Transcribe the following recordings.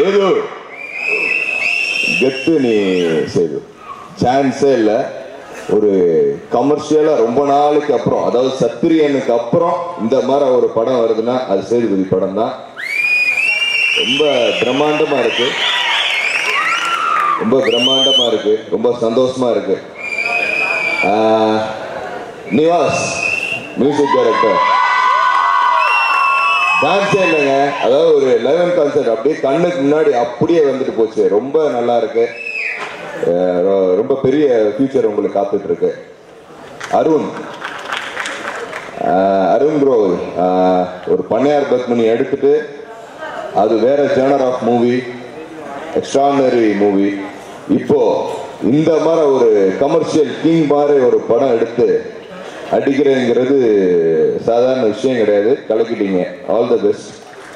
சேது கெத்து நீ சேது சான்ஸே இல்லை ஒரு கமர்ஷியலா ரொம்ப நாளுக்கு அப்புறம் அதாவது சத்திரியனுக்கு அப்புறம் இந்த மாதிரி ஒரு படம் வருதுன்னா அது சேதுபதி படம் தான் ரொம்ப பிரம்மாண்டமா இருக்கு ரொம்ப பிரம்மாண்டமா இருக்கு ரொம்ப சந்தோஷமா இருக்கு ஆஹ், நிவாஸ் மியூசிக் டைரக்டர் டான்ஸே இல்லைங்க அதாவது ஒரு லெவன் கான்சர்ட் அப்படியே கண்ணுக்கு முன்னாடி அப்படியே வந்துட்டு போச்சு ரொம்ப நல்லா இருக்கு அஹ் ரொ- ரொம்ப பெரிய ஃபியூச்சர் உங்களுக்கு காத்துட்டு இருக்கு அருண் அஹ் அருண் ப்ரோ ஒரு பண்ணையார் பத்மினி எடுத்துட்டு அது வேற genre of movie extraordinary movie இப்போ இந்த மாதிரி ஒரு கமர்ஷியல் கிங் மாதிரி ஒரு படம் எடுத்து அடிக்கிறேங்கிறது சாதாரண விஷயம் கிடையாது கலக்கிட்டீங்க ஆல் த பெஸ்ட்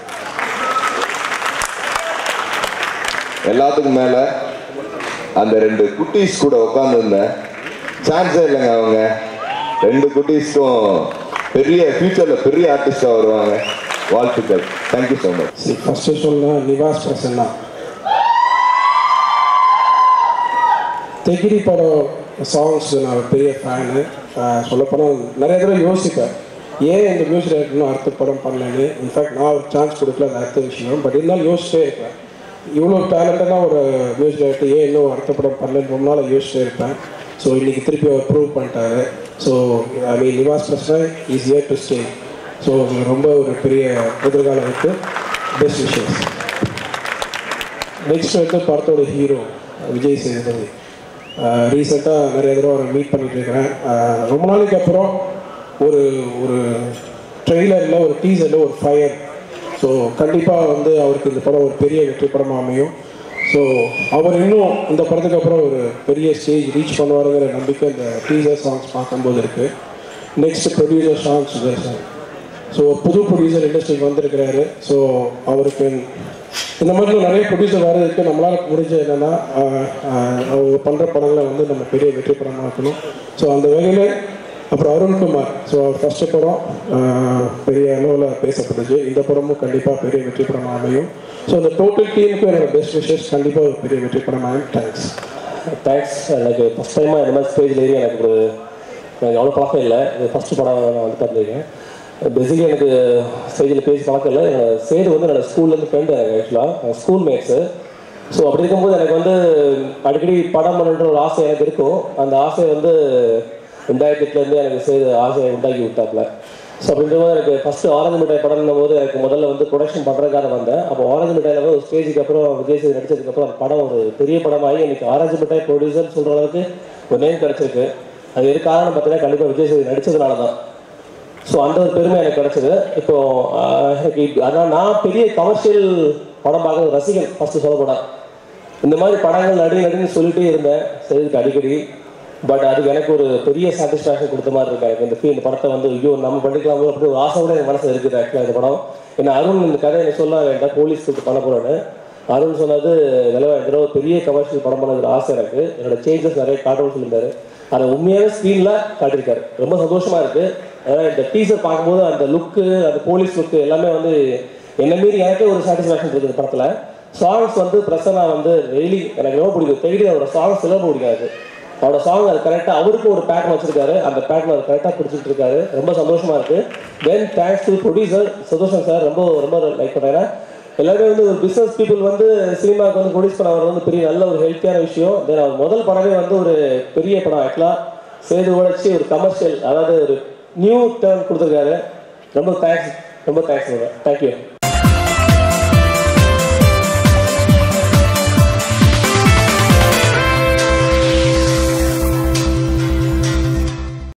எல்லாத்துக்கும் மேல அந்த ரெண்டு குட்டீஸ் கூட உட்காந்துருந்தேன் சான்ஸே இல்லைங்க அவங்க ரெண்டு குட்டீஸ்க்கும் பெரிய ஃபியூச்சர்ல பெரிய ஆர்டிஸ்டா வருவாங்க வாழ்த்துக்கள் தேங்க்யூ ஸோ மச் ஃபஸ்ட்டு சொன்ன நிவாஸ் பிரசன்னா தெகிரி படம் சாங்ஸ் நான் ஒரு பெரிய ஃபேனு சொல்லப்போனால் நிறைய தடவை யோசிப்பேன் ஏன் இந்த மியூசிக் டைரக்டர் அடுத்த படம் பண்ணலன்னு இன்ஃபேக்ட் நான் ஒரு சான்ஸ் கொடுக்கல அது அடுத்த விஷயம் பட் இருந்தாலும் யோசிச்சே இருப்பேன் இவ்வளோ டேலண்டடாக ஒரு மியூசிக் டைரக்டர் ஏன் இன்னும் அடுத்த படம் பண்ணலன்னு ரொம்ப நாள் யோசிச்சே இருப்பேன் ஸோ இன்னைக்கு திருப்பி அவர் ப்ரூவ் பண்ணிட்டாரு so I mean Nivas Prasanna is here to stay so ரொம்ப ஒரு பெரிய எதிர்காலம் இருக்குது பெஸ்ட் விஷயஸ் நெக்ஸ்ட் வந்து படத்தோட ஹீரோ விஜய் சேதுபதி ரீசெண்டாக நிறைய தடவை அவரை மீட் பண்ணிட்டு இருக்கிறேன் ஆஹ் ரொம்ப நாளைக்கு அப்புறம் ஒரு ஒரு ட்ரெய்லரில் ஒரு டீசரில் ஒரு ஃபயர் ஸோ கண்டிப்பாக வந்து அவருக்கு இந்த படம் ஒரு பெரிய வெற்றி படமாக அமையும் ஸோ அவர் இன்னும் இந்த படத்துக்கு அப்புறம் ஒரு பெரிய ஸ்டேஜ் ரீச் பண்ணுவாருங்கிற நம்பிக்கை இந்த டீசர் சாங்ஸ் பார்க்கும்போது இருக்குது next producer songs Sudarshan so புது ப்ரொடியூசர் இண்டஸ்ட்ரிக்கு வந்திருக்கிறாரு ஸோ அவருக்கு இந்த மாதிரி நிறைய ப்ரொடியூசர் வர்றதுக்கு நம்மளால் முடிஞ்ச என்னென்னா அவங்க பண்ணுற படங்களை வந்து நம்ம பெரிய வெற்றி படமாக்கணும் ஸோ அந்த வகையில் அப்புறம் அருண்குமார் ஸோ அவர் ஃபஸ்ட்டு படம் ஆஹ், பெரிய அளவில் பேசப்பட்டுச்சு இந்த படமும் கண்டிப்பாக பெரிய வெற்றி படம் அமையும் ஸோ இந்த டோட்டல் டீமுக்கு என்னோட பெஸ்ட் விஷஸ் கண்டிப்பாக ஒரு பெரிய வெற்றி படம் ஆகும் தேங்க்ஸ் தேங்க்ஸ் எனக்கு ஃபஸ்ட் டைமாக இந்த மாதிரி ஸ்டேஜில் ஏறி எனக்கு ஒரு எனக்கு அவ்வளோ பழக்கம் இல்லை இது ஃபஸ்ட்டு படம் நான் வந்து பார்த்துருக்கேன் பேசிக்கலி எனக்கு ஸ்டேஜில் பேசி பழக்கம் இல்லை எனக்கு சேது வந்து என்னோட ஸ்கூல்லேருந்து ஃப்ரெண்டு எனக்கு ஆக்சுவலாக ஸ்கூல் மேட்ஸு ஸோ அப்படி இருக்கும்போது எனக்கு வந்து அடிக்கடி படம் பண்ணுன்ற ஒரு ஆசை எனக்கு இருக்கும் அந்த ஆசையை வந்து ரெண்டாயிரத்தி எட்டுலேருந்து எனக்கு சேது ஆசையை உண்டாக்கி விட்டாப்புல ஸோ அப்படின்றபோது எனக்கு ஃபஸ்ட்டு ஆரஞ்சு மிட்டாய் படம்னும் போது எனக்கு முதல்ல வந்து ப்ரொடக்ஷன் பண்ணுறதுக்காக வந்தேன் அப்போ ஆரஞ்சு மிட்டாயில் வந்து ஒரு ஸ்டேஜுக்கு அப்புறம் விஜய் சேது நடிச்சதுக்கப்புறம் அந்த படம் ஒரு பெரிய படமாகி எனக்கு ஆரஞ்சு மிட்டாய் ப்ரொடியூசர்னு சொல்கிற அளவுக்கு ஒரு நேம் கிடச்சிருக்கு அது எது காரணம் பார்த்தீங்கன்னா கண்டிப்பாக விஜய் சேது நடிச்சதுனால தான் ஸோ அந்த ஒரு பெருமை எனக்கு கிடைச்சது இப்போ ஆஹ், எனக்கு இப்ப- அதான் நான் பெரிய கமர்ஷியல் படம் பார்க்குற ரசிகன் ஃபஸ்ட்டு சொல்லப்போனால் இந்த மாதிரி படங்கள் நடி நடின்னு சொல்லிட்டே இருந்தேன் செய்திக்கு அடிக்கடி பட் அதுக்கு எனக்கு ஒரு பெரிய சாட்டிஸ்ஃபேக்ஷன் கொடுத்த மாதிரி இருக்கு எனக்கு இந்த feel, இந்த படத்தை வந்து ஐயோ நம்ம பண்ணிக்கலாமோ அப்படி ஒரு ஆசை கூட என் மனசில் இருக்குது ஆக்சுவலாக இந்த படம் ஏன்னா அருண் இந்த கதை எனக்கு சொல்ல வேண்டாம் போலீஸ் கூட்டு பண்ண போகிறேன்னு அருண் சொன்னது இதெல்லாம் இந்த தடவை பெரிய கமர்ஷியல் படம் பண்ணது ஆசை எனக்கு என்னோட சேஞ்சஸ் நிறைய காட்டணும்னு சொல்லியிருந்தாரு அதை உண்மையான ஸ்க்ரீனில் காட்டியிருக்காரு ரொம்ப சந்தோஷமா இருக்கு அதாவது இந்த டீசர் பார்க்கும்போது அந்த லுக்கு அந்த போலீஸ் லுக்கு எல்லாமே வந்து என்ன மீறி எனக்கே ஒரு சாட்டிஸ்ஃபேக்ஷன் இருக்குது இந்த படத்தில் சாங்ஸ் வந்து பிரசன்னா வந்து டெய்லி எனக்கு ரொம்ப பிடிக்கும் டெய்லி அவரோட சாங்ஸ் எல்லாம் பிடிக்காது அவரோட சாங் அது கரெக்டாக அவருக்கும் ஒரு பேட்டர்ன் வச்சிருக்காரு அந்த பேட்டர்ன் அவர் கரெக்டாக பிடிச்சிட்டு இருக்காரு ரொம்ப சந்தோஷமா இருக்கு then thanks to producer Sudarshan sir ரொம்ப ரொம்ப லைக் பண்ணுறேன் எல்லாருமே வந்து ஒரு பிஸ்னஸ் பீப்புள் வந்து சினிமாவுக்கு வந்து ப்ரொடியூஸ் பண்ண வர்றது வந்து பெரிய நல்ல ஒரு ஹெல்த்தியான விஷயம் தென் அவர் முதல் படமே வந்து ஒரு பெரிய படம் ஆக்சுவலாக சேது உழைச்சி ஒரு கமர்ஷியல் அதாவது ஒரு நியூ டேர்ன் கொடுத்துருக்காரு ரொம்ப தேங்க்ஸ் ரொம்ப தேங்க்ஸ் தேங்க்யூ